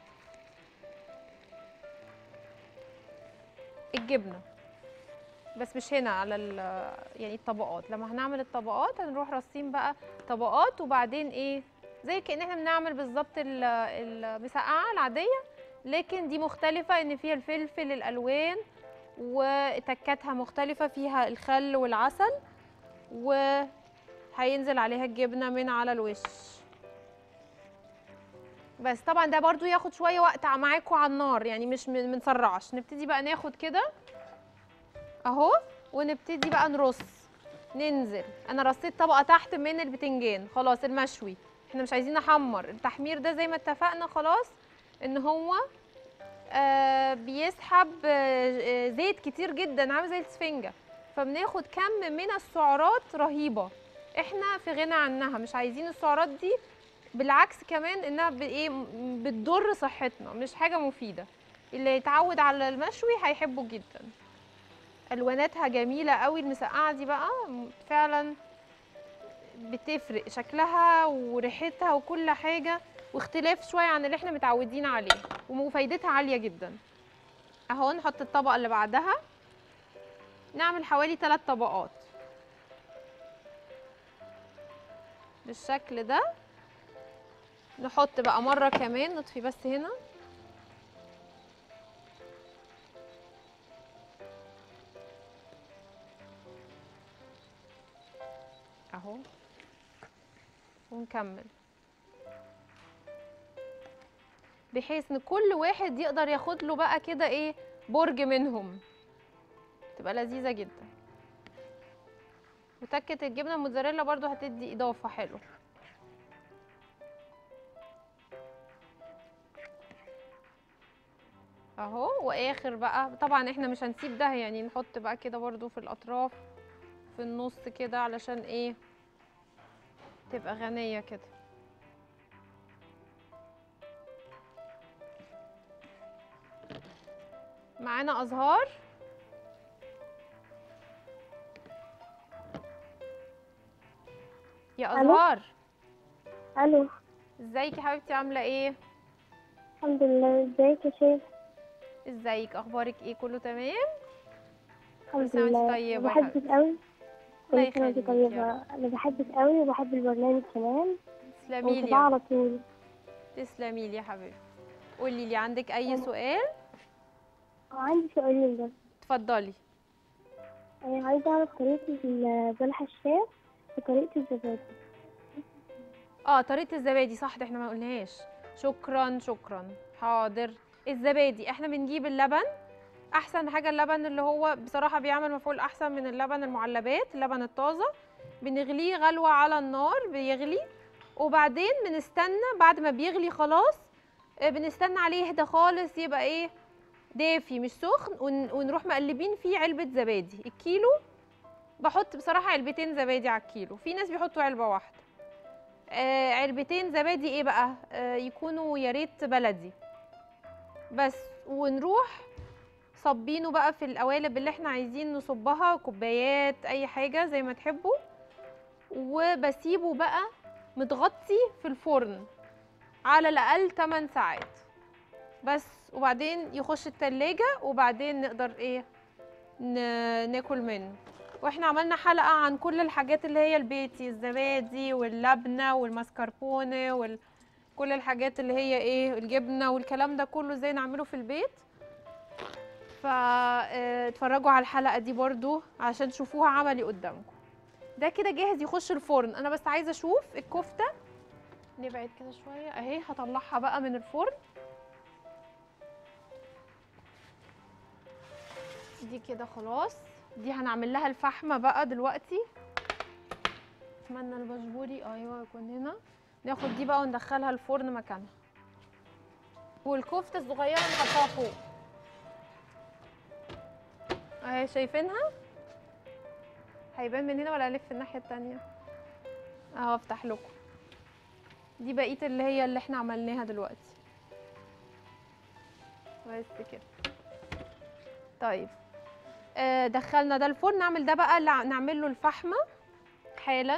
الجبنه بس مش هنا على ال- يعني الطبقات لما هنعمل الطبقات هنروح رصين بقى طبقات وبعدين ايه زي كأن احنا بنعمل بالظبط ال- المسقعه العاديه لكن دي مختلفه ان فيها الفلفل الالوان وتكاتها مختلفه فيها الخل والعسل وهينزل عليها الجبنه من على الوش بس طبعا ده برضو ياخد شويه وقت معاكم على النار يعني مش من- منسرعش نبتدي بقى ناخد كده اهو ونبتدي بقى نرص ننزل انا رصيت طبقه تحت من البتنجان خلاص المشوي احنا مش عايزين نحمر التحمير ده زي ما اتفقنا خلاص ان هو آه بيسحب آه آه، زيت كتير جدا عامل زي السفنجه فبناخد كم من السعرات رهيبه احنا في غنى عنها مش عايزين السعرات دي بالعكس كمان انها ب- ايه م- بتضر صحتنا مش حاجه مفيده اللي يتعود على المشوي هيحبه جدا الواناتها جميله قوي المسقعه دي بقى م- فعلا بتفرق شكلها وريحتها وكل حاجه واختلاف شويه عن اللي احنا متعودين عليه وفايدتها عاليه جدا اهو نحط الطبقه اللي بعدها نعمل حوالي 3 طبقات بالشكل ده نحط بقى مره كمان نطفي بس هنا اهو ونكمل بحيث ان كل واحد يقدر ياخد له بقى كده ايه برج منهم تبقى لذيذه جدا وتكه الجبنه الموتزاريلا برضو هتدي اضافه حلوه اهو واخر بقى طبعا احنا مش هنسيب ده يعني نحط بقى كده برضو في الاطراف في النص كده علشان ايه تبقى غنية كده معانا ازهار يا ألو؟ ازهار الو ازيك يا حبيبتي عامله ايه الحمد لله ازيك يا شيخ ازيك اخبارك ايه كله تمام الحمد سنة وانت لله طيبة يا بحبك قوي الله كل سنة وانت يخليك يا طيبة انا بحبك قوي وبحب البرنامج كمان تسلمي لي ومتابعة يا- على طول تسلمي لي يا حبيبتي قولي لي عندك اي أنا- سؤال وعندي سؤالين بس اتفضلي أنا عايزة أعرف طريقة البلح الشام وطريقة الزبادي اه طريقه الزبادي صح ده احنا ما قلناهاش شكرا شكرا حاضر الزبادي احنا بنجيب اللبن احسن حاجه اللبن اللي هو بصراحه بيعمل مفعول احسن من اللبن المعلبات اللبن الطازه بنغليه غلوه على النار بيغلي وبعدين بنستنى بعد ما بيغلي خلاص آه، بنستنى عليه يهدى خالص يبقى ايه دافي مش سخن ون- ونروح مقلبين فيه علبه زبادي الكيلو بحط بصراحه علبتين زبادي على الكيلو في ناس بيحطوا علبه واحده آه علبتين زبادي ايه بقى آه يكونوا يا ريت بلدي بس ونروح صبينه بقى في القوالب اللي احنا عايزين نصبها كوبايات اي حاجه زي ما تحبوا وبسيبه بقى متغطي في الفرن على الاقل 8 ساعات بس وبعدين يخش التلاجة وبعدين نقدر ايه ن- ناكل منه واحنا عملنا حلقة عن كل الحاجات اللي هي البيتي الزبادي واللبنة والماسكربونة وال... كل الحاجات اللي هي ايه الجبنة والكلام ده كله ازاي نعمله في البيت فاتفرجوا على الحلقة دي برضو عشان تشوفوها عملي قدامكم ده كده جاهز يخش الفرن انا بس عايزة اشوف الكفتة نبعد كده شوية اهي هطلعها بقى من الفرن دي كده خلاص دي هنعمل لها الفحمه بقى دلوقتي اتمنى البشبوري ايوه يكون هنا ناخد دي بقى وندخلها الفرن مكانها والكفته الصغيره نحطها فوق اهي شايفينها هيبان من هنا ولا الف الناحيه التانية اهو افتح لكم دي بقيه اللي هي اللي احنا عملناها دلوقتي بس كده طيب آه، دخلنا ده الفرن نعمل ده بقى اللي ع- نعمل له الفحمه حالا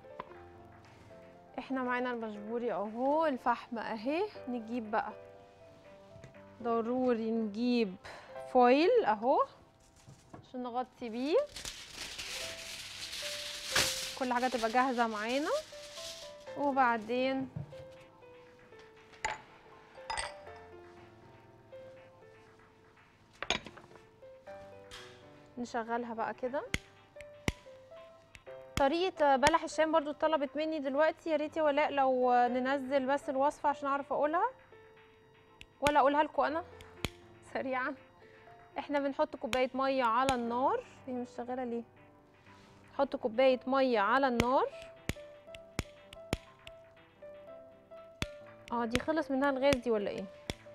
احنا معانا المشبوري اهو الفحمه اهي نجيب بقى ضروري نجيب فويل اهو عشان نغطي بيه كل حاجه تبقى جاهزه معانا وبعدين نشغلها بقى كده طريقة بلح الشام برضو طلبت مني دلوقتي يا ريت يا ولاء لو ننزل بس الوصفة عشان اعرف اقولها ولا اقولها لكم انا سريعا احنا بنحط كوباية مية على النار هي مش شغالة ليه نحط كوباية مية على النار اه دي خلص منها الغاز دي ولا ايه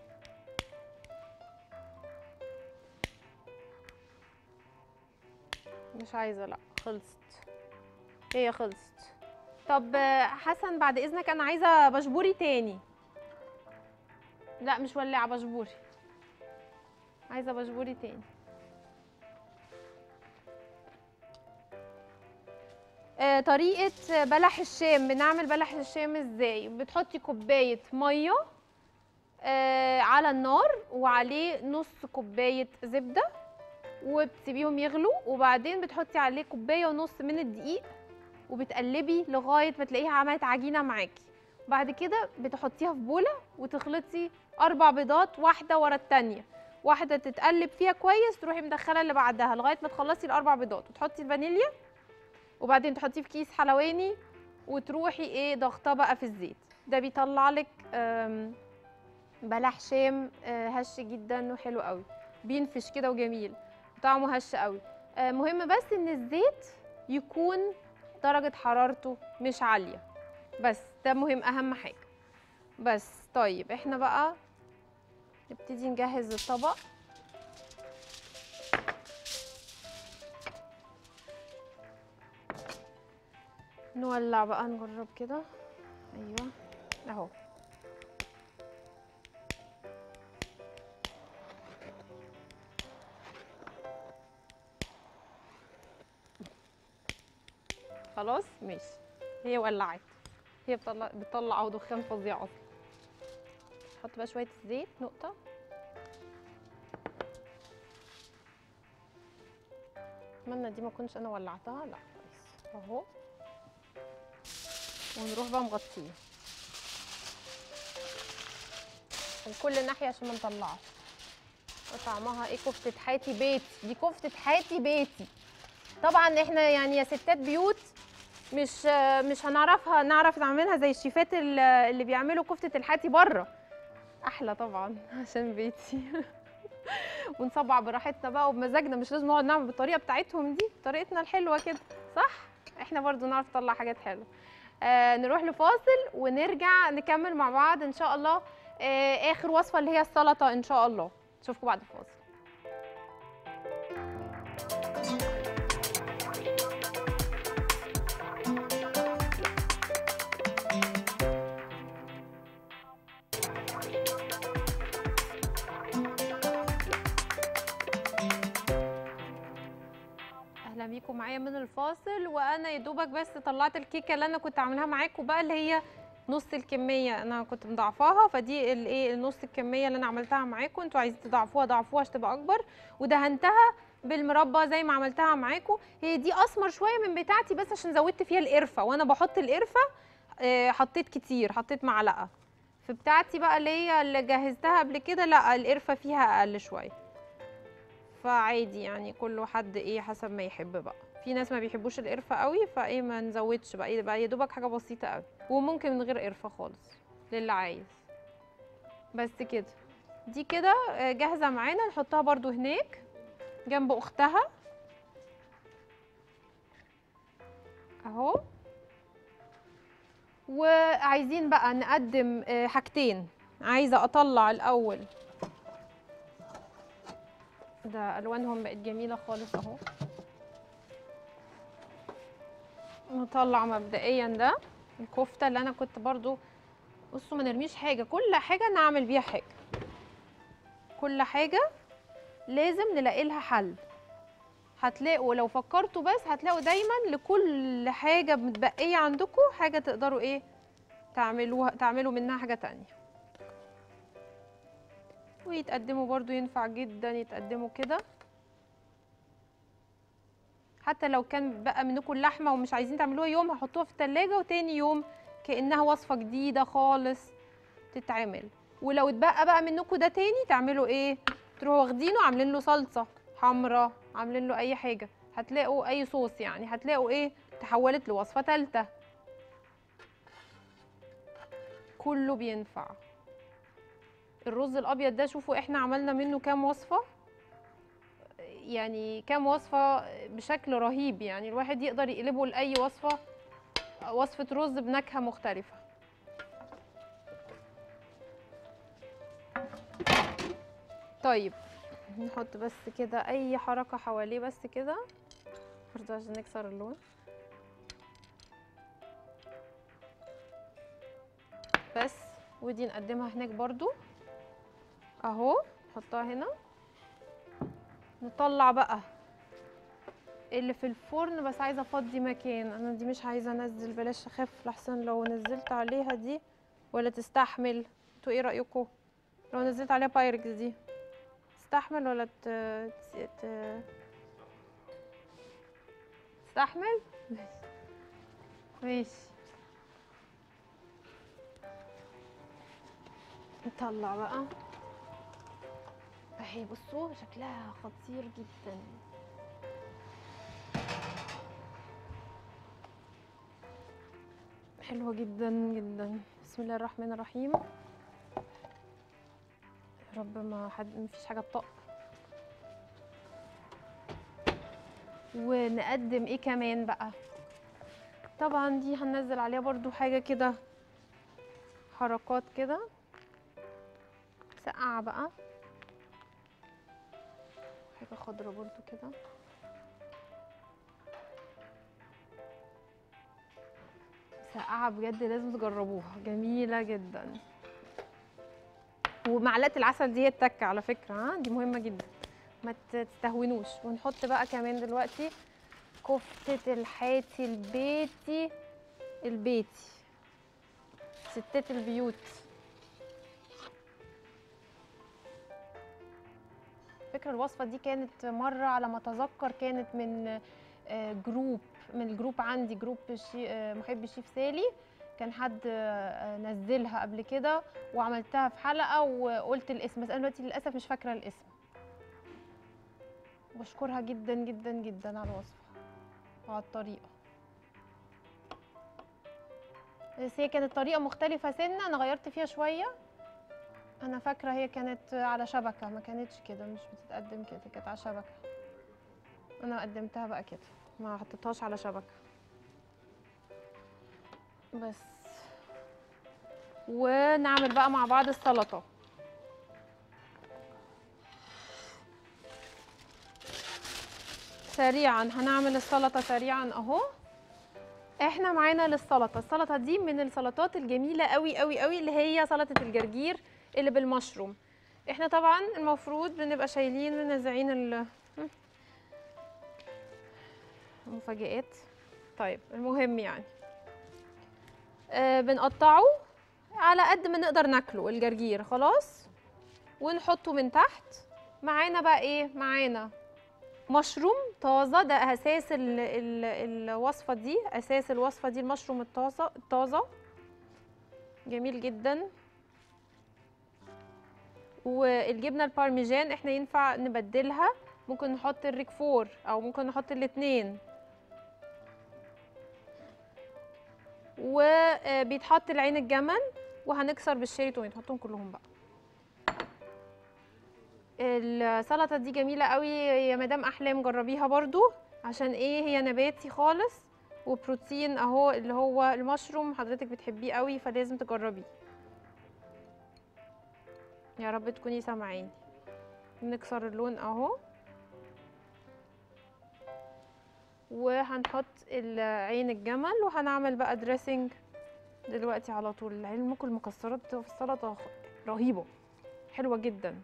مش عايزة لا خلصت هي خلصت طب آه، حسن بعد اذنك انا عايزة بشبوري تاني لا مش ولاعة بشبوري عايزة بشبوري تاني آه، طريقة بلح الشام بنعمل بلح الشام ازاي بتحطي كوباية مية آه، على النار وعليه نص كوباية زبدة وبتسيبيهم يغلوا وبعدين بتحطي عليه كوبايه ونص من الدقيق وبتقلبي لغايه ما تلاقيها عملت عجينه معاكي بعد كده بتحطيها في بوله وتخلطي اربع بيضات واحده ورا التانيه واحده تتقلب فيها كويس تروحي مدخله اللي بعدها لغايه ما تخلصي الاربع بيضات وتحطي الفانيليا وبعدين تحطيه في كيس حلواني وتروحي ايه ضغطاه بقى في الزيت ده بيطلع لك آم، بلح شام آه، هش جدا وحلو قوي بينفش كده وجميل طعمه هش قوي آه، مهم بس ان الزيت يكون درجة حرارته مش عالية بس ده مهم اهم حاجة بس طيب احنا بقى نبتدي نجهز الطبق نولع بقى نجرب كده ايوه اهو خلاص ماشي هي ولعت هي بتطلع بتطلع اهو دخان فظيع اصلا نحط بقى شويه زيت نقطه اتمنى دي ما كنتش انا ولعتها لا كويس اهو ونروح بقى مغطيه من كل ناحيه عشان ما نطلعش طعمها ايه كفته حياتي بيتي دي كفته حياتي بيتي طبعا احنا يعني يا ستات بيوت مش مش هنعرفها نعرف نعملها زي الشيفات ال- اللي بيعملوا كفته الحاتي بره احلى طبعا عشان بيتي ونصبع براحتنا بقى وبمزاجنا مش لازم نقعد نعمل بالطريقه بتاعتهم دي طريقتنا الحلوه كده صح احنا برضو نعرف نطلع حاجات حلوه آه نروح لفاصل ونرجع نكمل مع بعض ان شاء الله آه اخر وصفه اللي هي السلطه ان شاء الله اشوفكم بعد الفاصل اهلا بيكم معايا من الفاصل وانا يا دوبك بس طلعت الكيكه اللي انا كنت عاملاها معاكم بقى اللي هي نص الكميه انا كنت مضاعفاها فدي الايه نص الكميه اللي انا عملتها معاكم انتوا عايزين تضاعفوها ضاعفوها عشان تبقى اكبر ودهنتها بالمربى زي ما عملتها معاكم هي دي اسمر شويه من بتاعتي بس عشان زودت فيها القرفه وانا بحط القرفه آه، حطيت كتير حطيت معلقه في بتاعتي بقى اللي هي اللي جهزتها قبل كده لا القرفه فيها اقل شويه فعادي يعني كل حد ايه حسب ما يحب بقى في ناس ما بيحبوش القرفه قوي فايه ما نزودش بقى ايه بقى يا دوبك حاجه بسيطه قوي وممكن من غير قرفه خالص للي عايز بس كده دي كده آه، جاهزه معانا نحطها برضو هناك جنب اختها اهو وعايزين بقى نقدم آه، حاجتين عايزه اطلع الاول ده الوانهم بقت جميله خالص اهو نطلع مبدئيا ده الكفته اللي انا كنت برضو بصوا ما نرميش حاجه كل حاجه نعمل بيها حاجه كل حاجه لازم نلاقي لها حل هتلاقوا لو فكرتوا بس هتلاقوا دايما لكل حاجه متبقيه عندكم حاجه تقدروا ايه تعملوها تعملوا منها حاجه تانية ويتقدموا برضو ينفع جدا يتقدموا كده حتى لو كان بقى منكم اللحمه ومش عايزين تعملوها يوم هحطوها في التلاجة وتاني يوم كانها وصفه جديده خالص تتعمل ولو اتبقى بقى منكم ده تاني تعملوا ايه تروحوا واخدينه عاملين له صلصه حمراء عاملين له اي حاجه هتلاقوا اي صوص يعني هتلاقوا ايه تحولت لوصفه تالته كله بينفع الرز الابيض ده شوفوا احنا عملنا منه كام وصفه يعني كام وصفه بشكل رهيب يعني الواحد يقدر يقلبه لاي وصفه وصفه رز بنكهه مختلفه طيب نحط بس كده اي حركه حواليه بس كده برضه عشان نكسر اللون بس ودي نقدمها هناك برضو اهو نحطها هنا نطلع بقى اللي في الفرن بس عايزه افضي مكان انا دي مش عايزه انزل بلاش اخاف لحسن لو نزلت عليها دي ولا تستحمل انتوا ايه رايكم لو نزلت عليها بايركس دي تستحمل ولا ت... ت... ت... تستحمل ماشي نطلع بقى اهي بصوا شكلها خطير جدا حلوة جدا جدا بسم الله الرحمن الرحيم يا رب ما حد مفيش حاجة تطق ونقدم ايه كمان بقى طبعا دي هننزل عليها برضو حاجة كده حركات كده سقعة بقى حاجة خضرا برضو كده سقعة بجد لازم تجربوها جميلة جدا ومعلقة العسل دي هي التكة على فكرة ها دي مهمة جدا ما تستهونوش ونحط بقى كمان دلوقتي كفتة الحاتي البيتي البيتي ستات البيوت فكرة الوصفة دي كانت مرة على ما أتذكر كانت من آه، جروب من الجروب عندي جروب شي آه، محب الشيف سالي كان حد آه، نزلها قبل كده وعملتها في حلقة وقلت الاسم بس أنا دلوقتي للأسف مش فاكرة الاسم بشكرها جدا جدا جدا على الوصفة وعلى الطريقة بس هي كانت طريقة مختلفة سنة أنا غيرت فيها شوية أنا فاكرة هي كانت على شبكة ما كانتش كده مش بتتقدم كده كانت على شبكة أنا قدمتها بقى كده ما حطيتهاش على شبكة بس ونعمل بقى مع بعض السلطة سريعا هنعمل السلطة سريعا اهو احنا معانا للسلطة السلطة دي من السلطات الجميلة قوي قوي قوي اللي هي سلطة الجرجير اللي بالمشروم احنا طبعا المفروض بنبقى شايلين منزعين ال مفاجآت طيب المهم يعني آه بنقطعه على قد ما نقدر ناكله الجرجير خلاص ونحطه من تحت معانا بقى ايه معانا مشروم طازه ده اساس ال ال الوصفه دي اساس الوصفه دي المشروم الطازه الطازه جميل جدا والجبنه البارميجان احنا ينفع نبدلها ممكن نحط الريكفور او ممكن نحط الاتنين وبيتحط العين الجمل وهنكسر بالشيري تومي نحطهم كلهم بقى السلطه دي جميله قوي يا مدام احلام جربيها برضو عشان ايه هي نباتي خالص وبروتين اهو اللي هو المشروم حضرتك بتحبيه قوي فلازم تجربيه يا رب تكوني سامعاني نكسر اللون اهو وهنحط عين الجمل وهنعمل بقى دريسنج دلوقتي على طول علمكم المكسرات في السلطه رهيبه حلوه جدا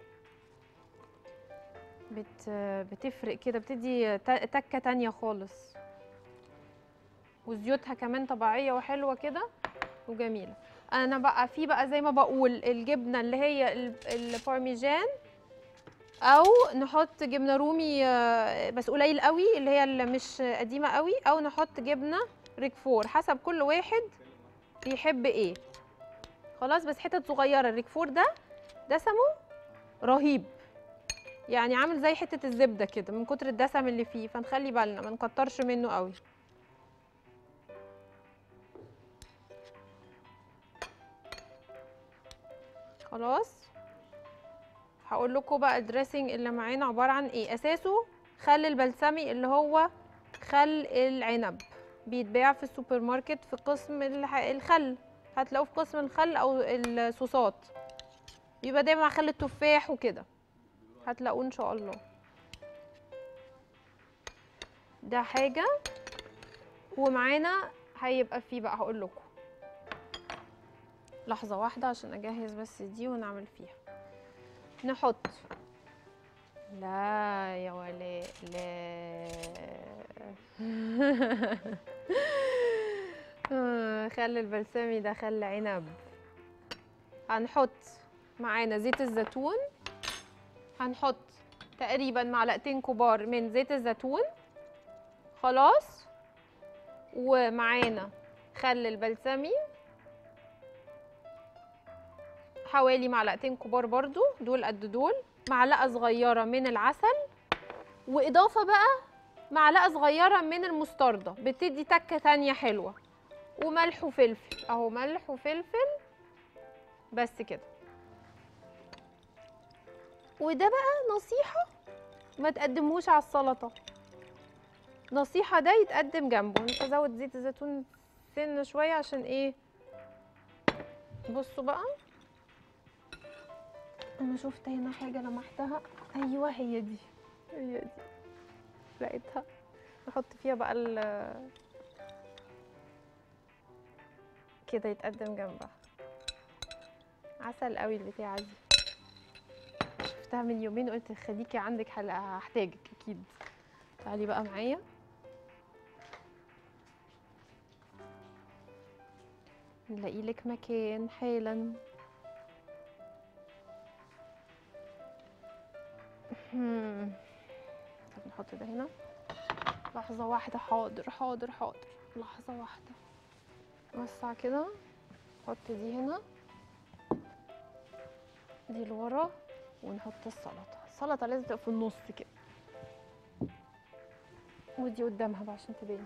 بت بتفرق كده بتدي تكه تانية خالص وزيوتها كمان طبيعيه وحلوه كده وجميله انا بقى في بقى زي ما بقول الجبنه اللي هي البارميجان او نحط جبنه رومي بس قليل قوي اللي هي اللي مش قديمه قوي او نحط جبنه ريكفور حسب كل واحد بيحب ايه خلاص بس حتت صغيره الريكفور ده دسمه رهيب يعني عامل زي حته الزبده كده من كتر الدسم اللي فيه فنخلي بالنا ما نكترش منه قوي خلاص هقول لكم بقى الدريسنج اللي معانا عباره عن ايه اساسه خل البلسمي اللي هو خل العنب بيتباع في السوبر ماركت في قسم الخل هتلاقوه في قسم الخل او الصوصات بيبقى دايما مع خل التفاح وكده هتلاقوه ان شاء الله ده حاجه ومعانا هيبقى فيه بقى هقول لكم لحظه واحده عشان اجهز بس دي ونعمل فيها نحط لا يا ولاء لا خل البلسمي ده خل عنب هنحط معانا زيت الزيتون هنحط تقريبا معلقتين كبار من زيت الزيتون خلاص ومعانا خل البلسمي حوالي معلقتين كبار برضو دول قد دول معلقه صغيره من العسل واضافه بقى معلقه صغيره من المستردة بتدي تكه تانية حلوه وملح وفلفل اهو ملح وفلفل بس كده وده بقى نصيحة ما تقدمهوش على السلطة نصيحة ده يتقدم جنبه انت ازود زيت الزيتون سن شوية عشان ايه بصوا بقى انا شفت هنا حاجة لمحتها ايوه هي دي هي دي لقيتها نحط فيها بقى ال كده يتقدم جنبها عسل قوي البتاعة دي شفتها من يومين قلت خليكي عندك حلقة هحتاجك اكيد تعالي بقى معايا نلاقي لك مكان حالا هم. طب نحط ده هنا لحظة واحدة حاضر حاضر حاضر لحظة واحدة نوسع كده نحط دي هنا دي لورا ونحط السلطة السلطة لازم تبقى في النص كده ودي قدامها بقى عشان تبان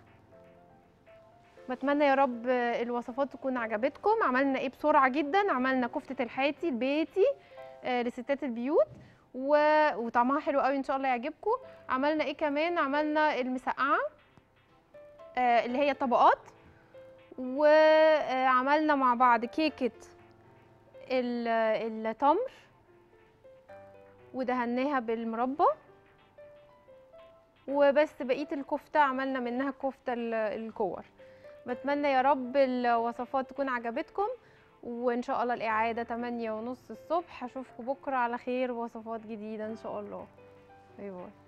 بتمنى يا رب الوصفات تكون عجبتكم عملنا ايه بسرعة جدا عملنا كفتة الحياتي البيتي آه، لستات البيوت و... وطعمها حلو قوي ان شاء الله يعجبكم عملنا ايه كمان عملنا المسقعة آه، اللي هي طبقات وعملنا مع بعض كيكة ال- التمر ودهناها بالمربى وبس بقية الكفتة عملنا منها كفتة ال- الكور بتمنى يا رب الوصفات تكون عجبتكم وان شاء الله الاعادة 8 ونص الصبح اشوفكم بكرة على خير وصفات جديدة ان شاء الله باي باي